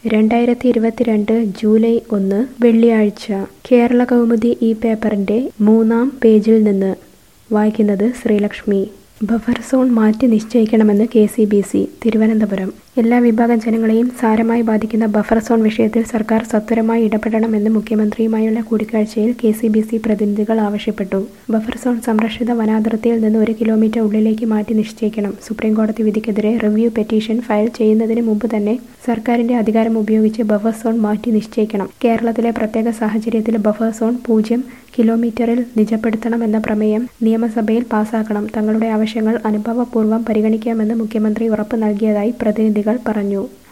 രണ്ടായിരത്തി ഇരുപത്തിരണ്ട് ജൂലൈ ഒന്ന് വെള്ളിയാഴ്ച കേരള കൗമുദി ഈ പേപ്പറിന്റെ മൂന്നാം പേജിൽ നിന്ന് വായിക്കുന്നത് ശ്രീലക്ഷ്മി ബഫർ സോൺ മാറ്റി നിശ്ചയിക്കണമെന്ന് K C B C Thiruvananthapuram എല്ലാ വിഭാഗം ജനങ്ങളെയും സാരമായി ബാധിക്കുന്ന ബഫർ സോൺ വിഷയത്തിൽ സർക്കാർ സത്വരമായി ഇടപെടണമെന്ന് മുഖ്യമന്ത്രിയുമായുള്ള കൂടിക്കാഴ്ചയിൽ കെ സി ബി സി പ്രതിനിധികൾ ആവശ്യപ്പെട്ടു ബഫർ സോൺ സംരക്ഷിത വനാതിർത്തിയിൽ നിന്ന് ഒരു കിലോമീറ്റർ ഉള്ളിലേക്ക് മാറ്റി നിശ്ചയിക്കണം സുപ്രീംകോടതി വിധിക്കെതിരെ റിവ്യൂ പെറ്റീഷൻ ഫയൽ ചെയ്യുന്നതിന് മുമ്പ് തന്നെ സർക്കാരിന്റെ അധികാരം ഉപയോഗിച്ച് ബഫർ സോൺ മാറ്റി നിശ്ചയിക്കണം കേരളത്തിലെ പ്രത്യേക സാഹചര്യത്തിൽ ബഫർ സോൺ പൂജ്യം കിലോമീറ്ററിൽ നിജപ്പെടുത്തണമെന്ന പ്രമേയം നിയമസഭയിൽ പാസാക്കണം തങ്ങളുടെ ആവശ്യങ്ങൾ അനുഭവപൂർവ്വം പരിഗണിക്കാമെന്ന് മുഖ്യമന്ത്രി ഉറപ്പു നൽകിയതായി പ്രതിനിധികൾ പറഞ്ഞു